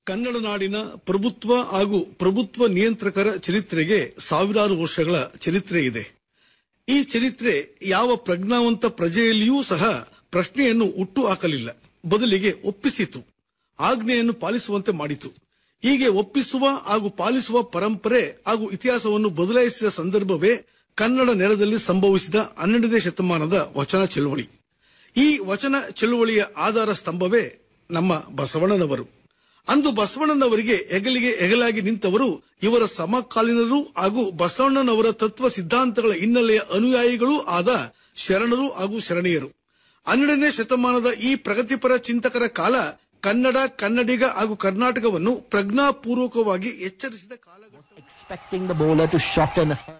ಕನ್ನಡ ನಾಡಿನ ಪ್ರಭುತ್ವ ಹಾಗೂ ಪ್ರಭುತ್ವ ನಿಯಂತ್ರಕರ ಚರಿತ್ರೆಗೆ ಸಾವಿರಾರು ವರ್ಷಗಳ ಚರಿತ್ರೆ ಇದೆ ಈ ಚರಿತ್ರೆ ಯಾವ ಪ್ರಜ್ಞಾವಂತ ಪ್ರಜೆಯಲ್ಲಿಯೂ ಸಹ ಪ್ರಶ್ನೆಯನ್ನು ಹುಟ್ಟು ಹಾಕಲಿಲ್ಲ ಬದಲಿಗೆ ಒಪ್ಪಿಸಿತು ಆಜ್ಞೆಯನ್ನು ಪಾಲಿಸುವಂತೆ ಮಾಡಿತು ಹೀಗೆ ಒಪ್ಪಿಸುವ ಹಾಗೂ ಪಾಲಿಸುವ ಪರಂಪರೆ ಹಾಗೂ ಇತಿಹಾಸವನ್ನು ಬದಲಾಯಿಸಿದ ಸಂದರ್ಭವೇ ಕನ್ನಡ ನೆಲದಲ್ಲಿ ಸಂಭವಿಸಿದ ಹನ್ನೆರಡನೇ ಶತಮಾನದ ವಚನ ಚಳುವಳಿ ಈ ವಚನ ಚಳುವಳಿಯ ಆಧಾರ ಸ್ತಂಭವೇ ನಮ್ಮ ಬಸವಣ್ಣನವರು ಅಂದು ಬಸವಣ್ಣನವರಿಗೆ ಹೆಗಲಿಗೆ ಹೆಗಲಾಗಿ ನಿಂತವರು ಇವರ ಸಮಕಾಲೀನರು ಹಾಗೂ ಬಸವಣ್ಣನವರ ತತ್ವ ಸಿದ್ಧಾಂತಗಳ ಹಿನ್ನೆಲೆಯ ಅನುಯಾಯಿಗಳೂ ಆದ ಶರಣರು ಹಾಗೂ ಶರಣೀಯರು ಹನ್ನೆರಡನೇ ಶತಮಾನದ ಈ ಪ್ರಗತಿಪರ ಚಿಂತಕರ ಕಾಲ ಕನ್ನಡ ಕನ್ನಡಿಗ ಹಾಗೂ ಕರ್ನಾಟಕವನ್ನು ಪ್ರಜ್ಞಾಪೂರ್ವಕವಾಗಿ ಎಚ್ಚರಿಸಿದ ಕಾಲ expecting the bowler to shorten her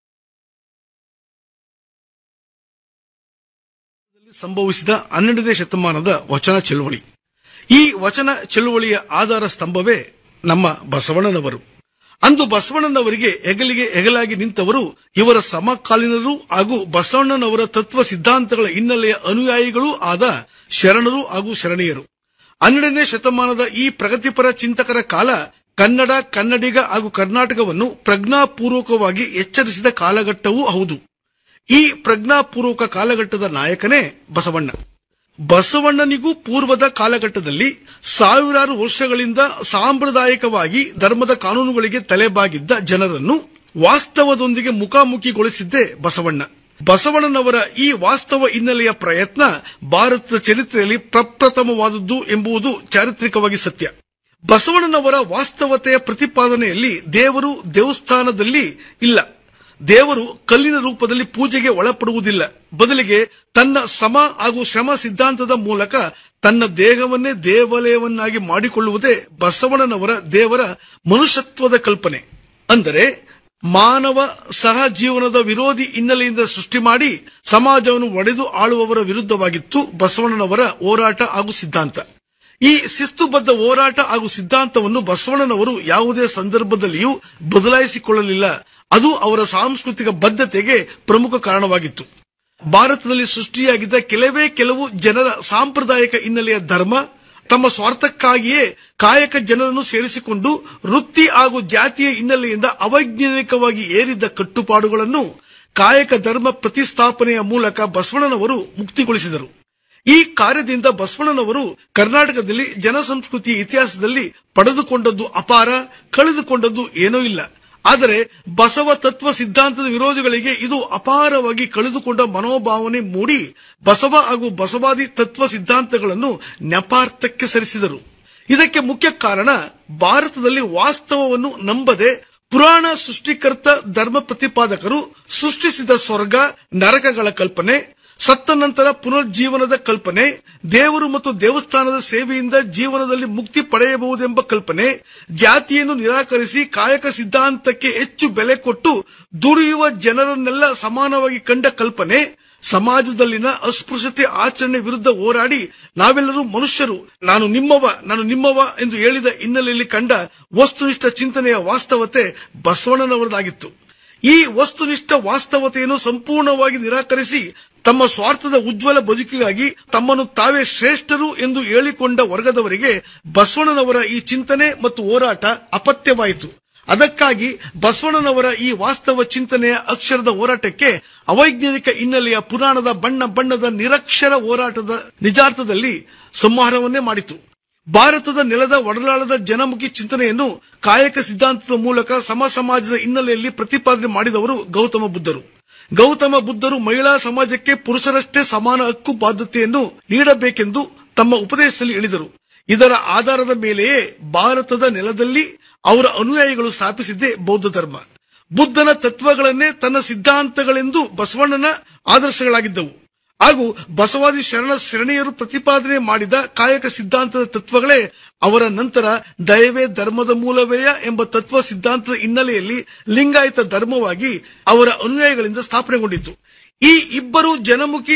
ಸಂಭವಿಸಿದ ಹನ್ನೆರಡನೇ ಶತಮಾನದ ವಚನ ಚಳುವಳಿ ಈ ವಚನ ಚಳುವಳಿಯ ಆಧಾರ ಸ್ತಂಭವೇ ನಮ್ಮ ಬಸವಣ್ಣನವರು ಅಂದು ಬಸವಣ್ಣನವರಿಗೆ ಹೆಗಲಿಗೆ ಹೆಗಲಾಗಿ ನಿಂತವರು ಇವರ ಸಮಕಾಲೀನರು ಹಾಗೂ ಬಸವಣ್ಣನವರ ತತ್ವ ಸಿದ್ಧಾಂತಗಳ ಹಿನ್ನೆಲೆಯ ಅನುಯಾಯಿಗಳೂ ಆದ ಶರಣರು ಹಾಗೂ ಶರಣೀಯರು ಹನ್ನೆರಡನೇ ಶತಮಾನದ ಈ ಪ್ರಗತಿಪರ ಚಿಂತಕರ ಕಾಲ ಕನ್ನಡ ಕನ್ನಡಿಗ ಹಾಗೂ ಕರ್ನಾಟಕವನ್ನು ಪ್ರಜ್ಞಾಪೂರ್ವಕವಾಗಿ ಎಚ್ಚರಿಸಿದ ಕಾಲಘಟ್ಟವೂ ಹೌದು ಈ ಪ್ರಜ್ಞಾಪೂರ್ವಕ ಕಾಲಘಟ್ಟದ ನಾಯಕನೇ ಬಸವಣ್ಣ ಬಸವಣ್ಣನಿಗೂ ಪೂರ್ವದ ಕಾಲಘಟ್ಟದಲ್ಲಿ ಸಾವಿರಾರು ವರ್ಷಗಳಿಂದ ಸಾಂಪ್ರದಾಯಿಕವಾಗಿ ಧರ್ಮದ ಕಾನೂನುಗಳಿಗೆ ತಲೆಬಾಗಿದ್ದ ಜನರನ್ನು ವಾಸ್ತವದೊಂದಿಗೆ ಮುಖಾಮುಖಿಗೊಳಿಸಿದ್ದೇ ಬಸವಣ್ಣ ಬಸವಣ್ಣನವರ ಈ ವಾಸ್ತವ ಹಿನ್ನೆಲೆಯ ಪ್ರಯತ್ನ ಭಾರತದ ಚರಿತ್ರೆಯಲ್ಲಿ ಪ್ರಪ್ರಥಮವಾದದ್ದು ಎಂಬುದು ಚಾರಿತ್ರಿಕವಾಗಿ ಸತ್ಯ ಬಸವಣ್ಣನವರ ವಾಸ್ತವತೆಯ ಪ್ರತಿಪಾದನೆಯಲ್ಲಿ ದೇವರು ದೇವಸ್ಥಾನದಲ್ಲಿ ಇಲ್ಲ ದೇವರು ಕಲ್ಲಿನ ರೂಪದಲ್ಲಿ ಪೂಜೆಗೆ ಒಳಪಡುವುದಿಲ್ಲ ಬದಲಿಗೆ ತನ್ನ ಸಮ ಹಾಗೂ ಶ್ರಮ ಸಿದ್ಧಾಂತದ ಮೂಲಕ ತನ್ನ ದೇಹವನ್ನೇ ದೇವಾಲಯವನ್ನಾಗಿ ಮಾಡಿಕೊಳ್ಳುವುದೇ ಬಸವಣ್ಣನವರ ದೇವರ ಮನುಷ್ಯತ್ವದ ಕಲ್ಪನೆ ಅಂದರೆ ಮಾನವ ಸಹಜೀವನದ ವಿರೋಧಿ ಹಿನ್ನೆಲೆಯಿಂದ ಸೃಷ್ಟಿ ಮಾಡಿ ಸಮಾಜವನ್ನು ಒಡೆದು ಆಳುವವರ ವಿರುದ್ಧವಾಗಿತ್ತು ಬಸವಣ್ಣನವರ ಹೋರಾಟ ಹಾಗೂ ಸಿದ್ಧಾಂತ ಈ ಶಿಸ್ತುಬದ್ಧ ಹೋರಾಟ ಹಾಗೂ ಸಿದ್ಧಾಂತವನ್ನು ಬಸವಣ್ಣನವರು ಯಾವುದೇ ಸಂದರ್ಭದಲ್ಲಿಯೂ ಬದಲಾಯಿಸಿಕೊಳ್ಳಲಿಲ್ಲ ಅದು ಅವರ ಸಾಂಸ್ಕೃತಿಕ ಬದ್ಧತೆಗೆ ಪ್ರಮುಖ ಕಾರಣವಾಗಿತ್ತು ಭಾರತದಲ್ಲಿ ಸೃಷ್ಟಿಯಾಗಿದ್ದ ಕೆಲವೇ ಕೆಲವು ಜನರ ಸಾಂಪ್ರದಾಯಿಕ ಹಿನ್ನೆಲೆಯ ಧರ್ಮ ತಮ್ಮ ಸ್ವಾರ್ಥಕ್ಕಾಗಿಯೇ ಕಾಯಕ ಜನರನ್ನು ಸೇರಿಸಿಕೊಂಡು ವೃತ್ತಿ ಹಾಗೂ ಜಾತಿಯ ಹಿನ್ನೆಲೆಯಿಂದ ಅವೈಜ್ಞಾನಿಕವಾಗಿ ಏರಿದ್ದ ಕಟ್ಟುಪಾಡುಗಳನ್ನು ಕಾಯಕ ಧರ್ಮ ಪ್ರತಿಸ್ಥಾಪನೆಯ ಮೂಲಕ ಬಸವಣ್ಣನವರು ಮುಕ್ತಿಗೊಳಿಸಿದರು ಈ ಕಾರ್ಯದಿಂದ ಬಸವಣ್ಣನವರು ಕರ್ನಾಟಕದಲ್ಲಿ ಜನಸಂಸ್ಕೃತಿ ಇತಿಹಾಸದಲ್ಲಿ ಪಡೆದುಕೊಂಡದ್ದು ಅಪಾರ ಕಳೆದುಕೊಂಡದ್ದು ಏನೂ ಇಲ್ಲ ಆದರೆ ಬಸವ ತತ್ವ ಸಿದ್ಧಾಂತದ ವಿರೋಧಿಗಳಿಗೆ ಇದು ಅಪಾರವಾಗಿ ಕಳೆದುಕೊಂಡ ಮನೋಭಾವನೆ ಮೂಡಿ ಬಸವ ಹಾಗೂ ಬಸವಾದಿ ತತ್ವ ಸಿದ್ಧಾಂತಗಳನ್ನು ನೆಪಾರ್ಥಕ್ಕೆ ಸರಿಸಿದರು ಇದಕ್ಕೆ ಮುಖ್ಯ ಕಾರಣ ಭಾರತದಲ್ಲಿ ವಾಸ್ತವವನ್ನು ನಂಬದೆ ಪುರಾಣ ಸೃಷ್ಟಿಕರ್ತ ಧರ್ಮ ಪ್ರತಿಪಾದಕರು ಸೃಷ್ಟಿಸಿದ ಸ್ವರ್ಗ ನರಕಗಳ ಕಲ್ಪನೆ ಸತ್ತ ನಂತರ ಪುನರ್ಜೀವನದ ಕಲ್ಪನೆ ದೇವರು ಮತ್ತು ದೇವಸ್ಥಾನದ ಸೇವೆಯಿಂದ ಜೀವನದಲ್ಲಿ ಮುಕ್ತಿ ಪಡೆಯಬಹುದೆಂಬ ಕಲ್ಪನೆ ಜಾತಿಯನ್ನು ನಿರಾಕರಿಸಿ ಕಾಯಕ ಸಿದ್ಧಾಂತಕ್ಕೆ ಹೆಚ್ಚು ಬೆಲೆ ಕೊಟ್ಟು ದುಡಿಯುವ ಜನರನ್ನೆಲ್ಲ ಸಮಾನವಾಗಿ ಕಂಡ ಕಲ್ಪನೆ ಸಮಾಜದಲ್ಲಿನ ಅಸ್ಪೃಶ್ಯತೆ ಆಚರಣೆ ವಿರುದ್ಧ ಹೋರಾಡಿ ನಾವೆಲ್ಲರೂ ಮನುಷ್ಯರು ನಾನು ನಿಮ್ಮವ ನಾನು ನಿಮ್ಮವ ಎಂದು ಹೇಳಿದ ಹಿನ್ನೆಲೆಯಲ್ಲಿ ಕಂಡ ವಸ್ತುನಿಷ್ಠ ಚಿಂತನೆಯ ವಾಸ್ತವತೆ ಬಸವಣ್ಣನವರದಾಗಿತ್ತು ಈ ವಸ್ತುನಿಷ್ಠ ವಾಸ್ತವತೆಯನ್ನು ಸಂಪೂರ್ಣವಾಗಿ ನಿರಾಕರಿಸಿ ತಮ್ಮ ಸ್ವಾರ್ಥದ ಉಜ್ವಲ ಬದುಕಿಗಾಗಿ ತಮ್ಮನ್ನು ತಾವೇ ಶ್ರೇಷ್ಠರು ಎಂದು ಹೇಳಿಕೊಂಡ ವರ್ಗದವರಿಗೆ ಬಸವಣ್ಣನವರ ಈ ಚಿಂತನೆ ಮತ್ತು ಹೋರಾಟ ಅಪತ್ಯವಾಯಿತು ಅದಕ್ಕಾಗಿ ಬಸವಣ್ಣನವರ ಈ ವಾಸ್ತವ ಚಿಂತನೆಯ ಅಕ್ಷರದ ಹೋರಾಟಕ್ಕೆ ಅವೈಜ್ಞಾನಿಕ ಹಿನ್ನೆಲೆಯ ಪುರಾಣದ ಬಣ್ಣ ಬಣ್ಣದ ನಿರಕ್ಷರ ಹೋರಾಟದ ನಿಜಾರ್ಥದಲ್ಲಿ ಸಂಹಾರವನ್ನೇ ಮಾಡಿತು ಭಾರತದ ನೆಲದ ಒಡಲಾಳದ ಜನಮುಖಿ ಚಿಂತನೆಯನ್ನು ಕಾಯಕ ಸಿದ್ಧಾಂತದ ಮೂಲಕ ಸಮ ಸಮಾಜದ ಹಿನ್ನೆಲೆಯಲ್ಲಿ ಪ್ರತಿಪಾದನೆ ಮಾಡಿದವರು ಗೌತಮ ಬುದ್ಧರು ಗೌತಮ ಬುದ್ಧರು ಮಹಿಳಾ ಸಮಾಜಕ್ಕೆ ಪುರುಷರಷ್ಟೇ ಸಮಾನ ಹಕ್ಕು ಬಾಧ್ಯತೆಯನ್ನು ನೀಡಬೇಕೆಂದು ತಮ್ಮ ಉಪದೇಶದಲ್ಲಿ ಹೇಳಿದರು ಇದರ ಆಧಾರದ ಮೇಲೆಯೇ ಭಾರತದ ನೆಲದಲ್ಲಿ ಅವರ ಅನುಯಾಯಿಗಳು ಸ್ಥಾಪಿಸಿದ್ದೇ ಬೌದ್ಧ ಧರ್ಮ ಬುದ್ಧನ ತತ್ವಗಳನ್ನೇ ತನ್ನ ಸಿದ್ಧಾಂತಗಳೆಂದು ಬಸವಣ್ಣನ ಆದರ್ಶಗಳಾಗಿದ್ದವು ಹಾಗೂ ಬಸವಾದಿ ಶರಣ ಶರಣೀಯರು ಪ್ರತಿಪಾದನೆ ಮಾಡಿದ ಕಾಯಕ ಸಿದ್ಧಾಂತದ ತತ್ವಗಳೇ ಅವರ ನಂತರ ದಯವೇ ಧರ್ಮದ ಮೂಲವೇಯ ಎಂಬ ತತ್ವ ಸಿದ್ಧಾಂತದ ಹಿನ್ನೆಲೆಯಲ್ಲಿ ಲಿಂಗಾಯತ ಧರ್ಮವಾಗಿ ಅವರ ಅನುಯಾಯಿಗಳಿಂದ ಸ್ಥಾಪನೆಗೊಂಡಿತು ಈ ಇಬ್ಬರು ಜನಮುಖಿ